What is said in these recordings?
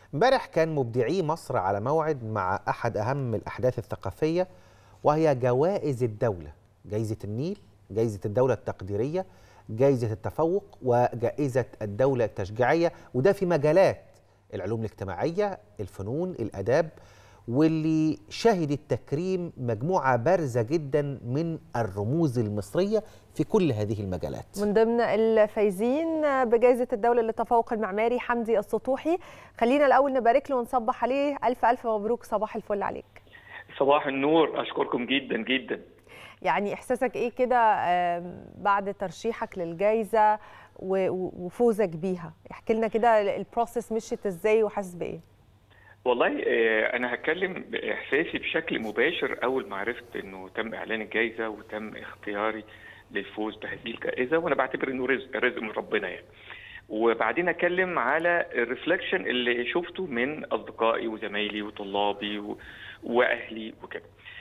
امبارح كان مبدعي مصر على موعد مع أحد أهم الأحداث الثقافية وهي جوائز الدولة جائزة النيل جائزة الدولة التقديرية جائزة التفوق وجائزة الدولة التشجيعية وده في مجالات العلوم الاجتماعية الفنون الأداب واللي شهدت تكريم مجموعة بارزة جدا من الرموز المصرية في كل هذه المجالات من ضمن الفايزين بجائزة الدولة للتفوق المعماري حمدي السطوحي خلينا الأول نبارك له ونصبح عليه ألف ألف مبروك صباح الفل عليك صباح النور أشكركم جدا جدا يعني إحساسك إيه كده بعد ترشيحك للجائزة وفوزك بيها احكي لنا كده البروسيس مشيت إزاي وحاسس بإيه والله انا هتكلم باحساسي بشكل مباشر اول ما عرفت انه تم اعلان الجائزه وتم اختياري للفوز بهذه الجائزه وانا بعتبر انه رزق رزق من ربنا يعني وبعدين اتكلم على الريفلكشن اللي شفته من اصدقائي وزمايلي وطلابي و... واهلي وكده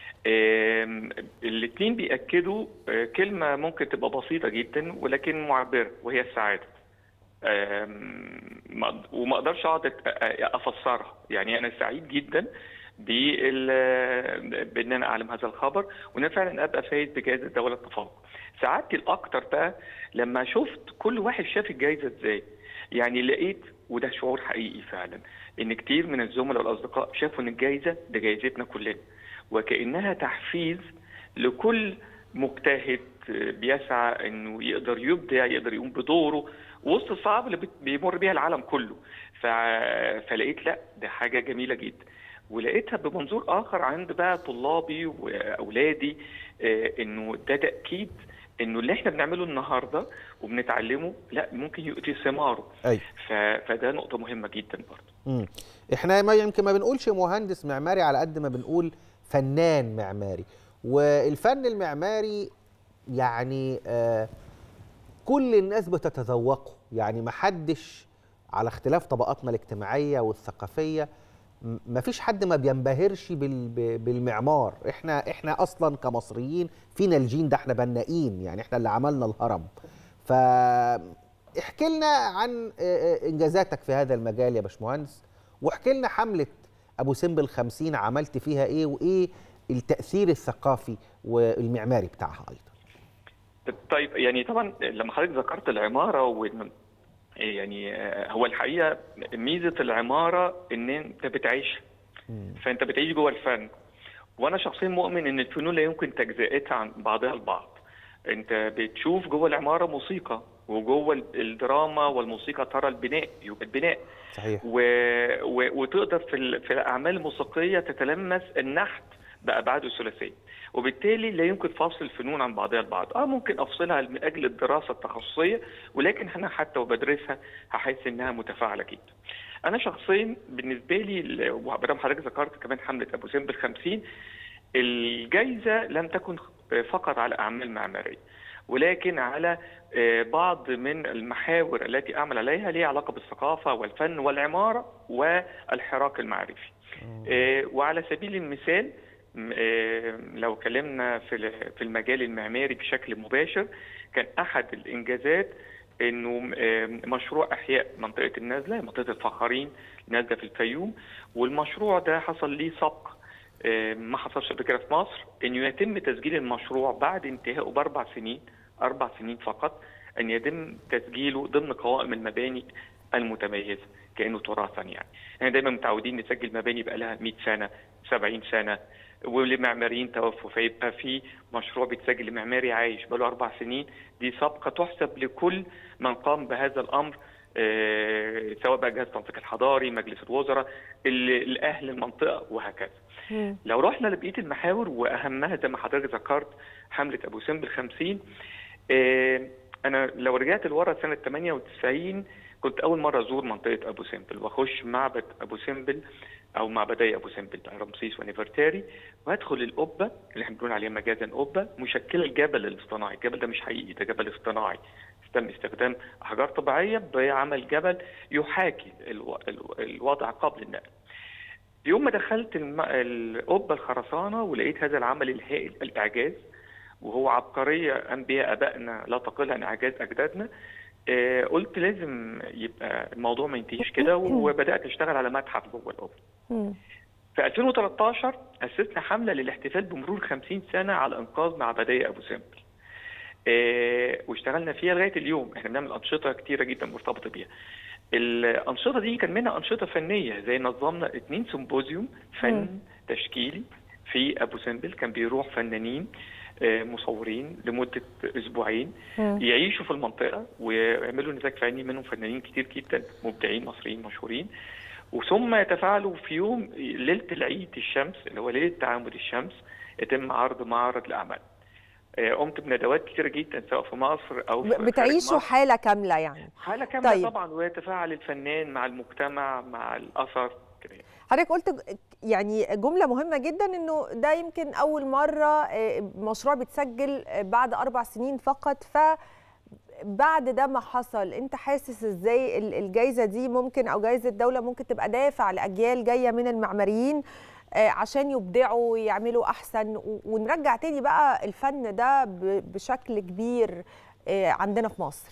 الاثنين بياكدوا كلمه ممكن تبقى بسيطه جدا ولكن معبره وهي السعاده وما اقدرش اقعد افسرها يعني انا سعيد جدا بان انا اعلم هذا الخبر وان فعلا ابقى فايز بجائزه دوله التفوق. سعادتي الاكثر بقى لما شفت كل واحد شاف الجائزه ازاي. يعني لقيت وده شعور حقيقي فعلا ان كتير من الزملاء والاصدقاء شافوا ان الجائزه ده جائزتنا كلنا وكانها تحفيز لكل مجتهد بيسعى انه يقدر يبدع يقدر يقوم بدوره وسط الصعاب اللي بيمر بيها العالم كله ف... فلقيت لا ده حاجه جميله جدا ولقيتها بمنظور اخر عند بقى طلابي واولادي آه انه ده تاكيد انه اللي احنا بنعمله النهارده وبنتعلمه لا ممكن يؤتي ثماره أي. ف... فده نقطه مهمه جدا برضه مم. احنا ما يمكن ما بنقولش مهندس معماري على قد ما بنقول فنان معماري والفن المعماري يعني آه كل الناس بتتذوقه يعني ما حدش على اختلاف طبقاتنا الاجتماعية والثقافية ما فيش حد ما بينبهرش بالمعمار احنا احنا اصلا كمصريين فينا الجين ده احنا بنائين يعني احنا اللي عملنا الهرم ف احكي لنا عن انجازاتك في هذا المجال يا باشمهندس واحكي لنا حمله ابو سمبل 50 عملت فيها ايه وايه التاثير الثقافي والمعماري بتاعها ايضا طيب يعني طبعا لما حضرتك ذكرت العماره وان يعني هو الحقيقه ميزه العماره ان انت بتعيش فانت بتعيش جوه الفن وانا شخصيا مؤمن ان الفنون لا يمكن تجزئتها عن بعضها البعض انت بتشوف جوه العماره موسيقى وجوه الدراما والموسيقى ترى البناء يبقى البناء صحيح و... و... وتقدر في, ال... في الاعمال الموسيقيه تتلمس النحت بابعاده الثلاثيه وبالتالي لا يمكن فصل الفنون عن بعضها البعض اه ممكن افصلها من اجل الدراسه التخصصيه ولكن انا حتى وبدرسها هحس انها متفاعله جدا انا شخصيا بالنسبه لي ومدام حضرتك ذكرت كمان حمله ابو سمبل 50 الجائزه لم تكن فقط على اعمال معماريه ولكن على بعض من المحاور التي اعمل عليها ليها علاقه بالثقافه والفن والعماره والحراك المعرفي وعلى سبيل المثال لو اتكلمنا في في المجال المعماري بشكل مباشر كان احد الانجازات انه مشروع احياء منطقه النازله منطقه الفخارين نازله في الفيوم والمشروع ده حصل ليه سبق ما حصلش قبل كده في مصر انه يتم تسجيل المشروع بعد انتهائه باربع سنين اربع سنين فقط ان يتم تسجيله ضمن قوائم المباني المتميزه كانه تراثا يعني احنا دايما متعودين نسجل مباني بقى لها 100 سنه 70 سنه والمعماريين توفوا فيبقى في مشروع بيتسجل معماري عايش بقاله اربع سنين دي سابقه تحسب لكل من قام بهذا الامر آه سواء بقى جهاز التنسيق الحضاري مجلس الوزراء الاهل المنطقه وهكذا. مم. لو رحنا لبقيه المحاور واهمها زي ما حضرتك ذكرت حمله ابو سمبل 50 آه انا لو رجعت لورا سنه 98 كنت اول مره ازور منطقه ابو سمبل واخش معبد ابو سمبل او معبدي ابو سمبل رمسيس ونفرتاري وادخل القبه اللي احنا بنقول عليها مجازا قبه مشكله الجبل الاصطناعي، الجبل ده مش حقيقي ده جبل اصطناعي تم استخدام احجار طبيعيه بعمل جبل يحاكي الو... الوضع قبل النقل. يوم ما دخلت الم... القبه الخرسانه ولقيت هذا العمل الهائل الاعجاز وهو عبقريه انبياء ابائنا لا تقل عن اعجاز اجدادنا آه، قلت لازم يبقى الموضوع ما ينتهيش كده وبدات اشتغل على متحف جوه الاوبرا مم. في 2013 اسسنا حمله للاحتفال بمرور 50 سنه على انقاذ معبديه ابو سمبل. آه، واشتغلنا فيها لغايه اليوم احنا بنعمل انشطه كتيره جدا مرتبطه بيها. الانشطه دي كان منها انشطه فنيه زي نظمنا اثنين سيمبوزيوم فن تشكيلي في ابو سمبل كان بيروح فنانين آه، مصورين لمده اسبوعين مم. يعيشوا في المنطقه ويعملوا نتاج فني منهم فنانين كتير جدا مبدعين مصريين مشهورين وثم يتفاعلوا في يوم ليله العيد الشمس اللي هو ليله تعامد الشمس يتم عرض معرض الاعمال. آه، قمت بندوات كتيره جدا سواء في مصر او في ب- خارج بتعيشوا مصر. حاله كامله يعني حاله كامله طيب. طبعا ويتفاعل الفنان مع المجتمع مع الاثر كده يعني. حضرتك قلت ج- يعني جملة مهمة جدا انه ده يمكن أول مرة آه، مشروع بيتسجل آه، بعد أربع سنين فقط ف بعد ده ما حصل انت حاسس ازاي ال- الجايزة دي ممكن او جايزة الدولة ممكن تبقى دافع لأجيال جاية من المعماريين آه، عشان يبدعوا ويعملوا أحسن و- ونرجع تاني بقى الفن ده ب- بشكل كبير آه، عندنا في مصر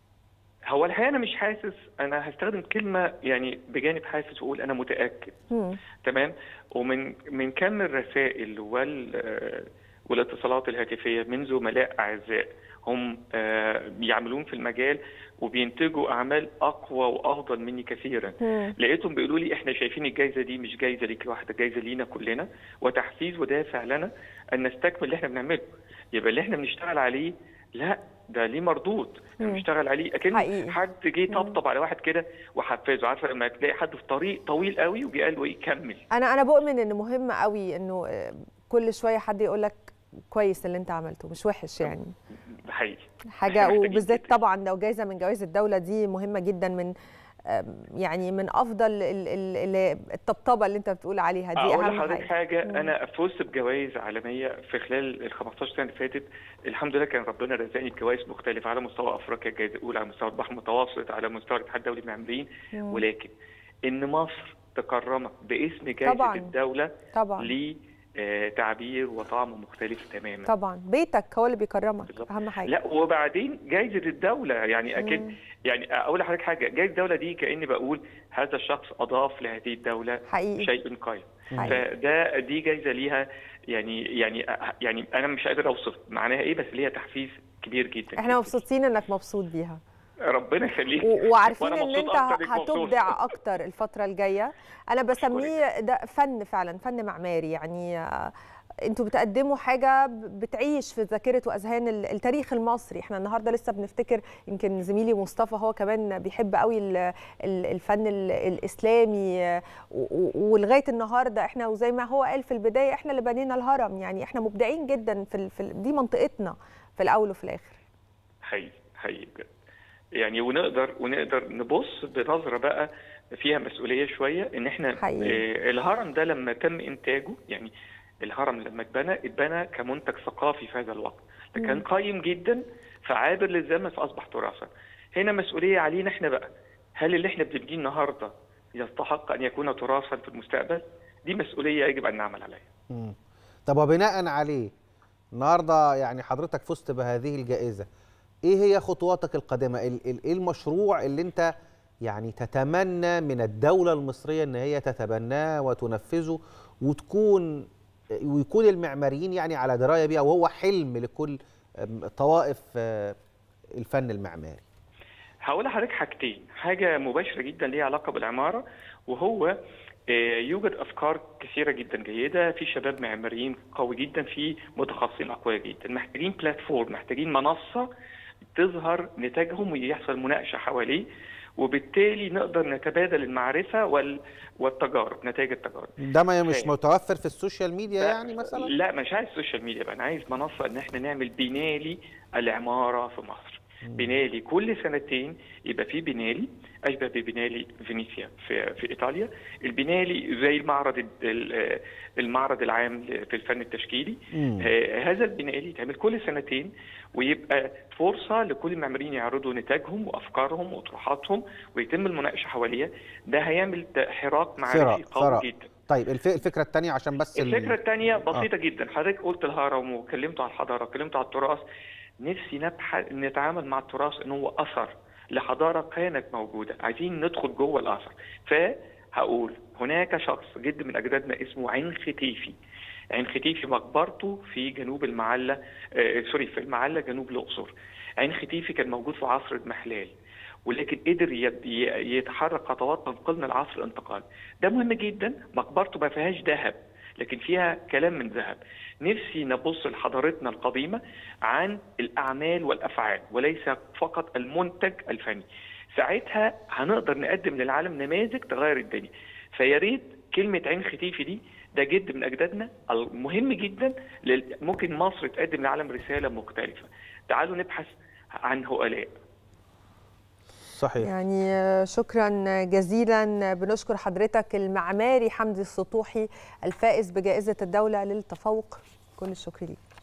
هو الحقيقه انا مش حاسس انا هستخدم كلمه يعني بجانب حاسس واقول انا متاكد مم. تمام ومن من كم الرسائل وال آه، والاتصالات الهاتفيه من زملاء اعزاء هم آه، يعملون في المجال وبينتجوا اعمال اقوى وافضل مني كثيرا مم. لقيتهم بيقولوا لي احنا شايفين الجائزه دي مش جائزه ليك لوحدك جائزه لينا كلنا وتحفيز ودافع لنا ان نستكمل اللي احنا بنعمله يبقى اللي احنا بنشتغل عليه لا ده ليه مردود احنا مم. بنشتغل عليه اكن حقيقي. حد جه طبطب على واحد كده وحفزه عارفه لما تلاقي حد في طريق طويل قوي وجه قال له ايه كمل انا انا بؤمن ان مهم قوي انه آه، كل شويه حد يقول لك كويس اللي انت عملته مش وحش يعني حقيقي حاجه محتاجين وبالذات كده. طبعا لو جايزه من جوائز الدوله دي مهمه جدا من آم، يعني من افضل ال- ال- ال- الطبطبه اللي انت بتقول عليها دي اقول اهم لحضرتك حاجه حاجه انا فزت بجوائز عالميه في خلال ال 15 سنه اللي فاتت الحمد لله كان ربنا رزقني بجوائز مختلفه على مستوى افريقيا الجائزه الاولى على مستوى البحر المتوسط على مستوى الاتحاد الدولي للمعماريين مم. ولكن ان مصر تكرمت باسم جائزه طبعاً. الدوله طبعا ليه آه، تعبير وطعم مختلف تماما طبعا بيتك هو اللي بيكرمك بالظبط. اهم حاجه لا وبعدين جائزه الدوله يعني اكيد مم. يعني اقول لحضرتك حاجه جائزه الدوله دي كاني بقول هذا الشخص اضاف لهذه الدوله حقيقي شيء قيم حقيقي. فده دي جايزه ليها يعني يعني يعني انا مش قادر اوصف معناها ايه بس ليها تحفيز كبير جدا احنا مبسوطين انك مبسوط بيها ربنا يخليك و- وعارفين وأنا ان مبسوط انت أكتر إنك مبسوط. هتبدع اكتر الفتره الجايه انا بسميه ده فن فعلا فن معماري يعني آه، انتوا بتقدموا حاجه ب- بتعيش في ذاكره واذهان ال- التاريخ المصري احنا النهارده لسه بنفتكر يمكن زميلي مصطفى هو كمان بيحب قوي ال- ال- الفن ال- الاسلامي آه، و- و- ولغايه النهارده احنا وزي ما هو قال في البدايه احنا اللي بنينا الهرم يعني احنا مبدعين جدا في ال- في ال- دي منطقتنا في الاول وفي الاخر حقيقي حقيقي بجد يعني ونقدر ونقدر نبص بنظره بقى فيها مسؤوليه شويه ان احنا حقيقي. آه، الهرم ده لما تم انتاجه يعني الهرم لما اتبنى اتبنى كمنتج ثقافي في هذا الوقت ده كان مم. قيم جدا فعابر للزمن فاصبح تراثا هنا مسؤوليه علينا احنا بقى هل اللي احنا بنبنيه النهارده يستحق ان يكون تراثا في المستقبل دي مسؤوليه يجب ان نعمل عليها مم. طب وبناء عليه النهارده يعني حضرتك فزت بهذه الجائزه ايه هي خطواتك القادمه ال- ال- ايه المشروع اللي انت يعني تتمنى من الدوله المصريه ان هي تتبناه وتنفذه وتكون ويكون المعماريين يعني على درايه بيه وهو حلم لكل أم، طوائف آه، الفن المعماري هقول لحضرتك حاجتين حاجة مباشرة جدا ليها علاقة بالعمارة وهو آه، يوجد أفكار كثيرة جدا جيدة في شباب معماريين قوي جدا في متخصصين أقوياء جدا محتاجين بلاتفورم محتاجين منصة تظهر نتاجهم ويحصل مناقشة حواليه وبالتالي نقدر نتبادل المعرفة وال... والتجارب نتائج التجارب ده ما مش فاهم. متوفر في السوشيال ميديا لا- يعني مثلا لا مش عايز سوشيال ميديا بقى انا عايز منصه ان احنا نعمل بنالي العماره في مصر بنالي كل سنتين يبقى في بنالي اشبه ببنالي فينيسيا في في ايطاليا البنالي زي المعرض ال- ال- المعرض العام في الفن التشكيلي مم. آه، هذا البنالي يتعمل كل سنتين ويبقى فرصه لكل المعماريين يعرضوا نتاجهم وافكارهم واطروحاتهم ويتم المناقشه حواليها ده هيعمل حراك معرفي ثراء قوي ثراء جدا طيب الف- الفكره الثانيه عشان بس ال- الفكره الثانيه بسيطه جدا حضرتك قلت الهرم وكلمت على الحضاره وكلمت على التراث نفسي نبحث نتعامل مع التراث ان هو اثر لحضاره كانت موجوده عايزين ندخل جوه الاثر فهقول هناك شخص جد من اجدادنا اسمه عين ختيفي عين ختيفي مقبرته في جنوب المعله آه سوري في المعله جنوب الاقصر عين ختيفي كان موجود في عصر المحلال ولكن قدر يتحرك خطوات تنقلنا لعصر الانتقال ده مهم جدا مقبرته ما فيهاش ذهب لكن فيها كلام من ذهب نفسي نبص لحضارتنا القديمة عن الأعمال والأفعال وليس فقط المنتج الفني ساعتها هنقدر نقدم للعالم نماذج تغير الدنيا فيا ريت كلمة عين ختيفي دي ده جد من أجدادنا المهم جدا ممكن مصر تقدم للعالم رسالة مختلفة تعالوا نبحث عن هؤلاء صحيح يعني شكرا جزيلا بنشكر حضرتك المعماري حمدي السطوحي الفائز بجائزة الدولة للتفوق كل الشكر ليك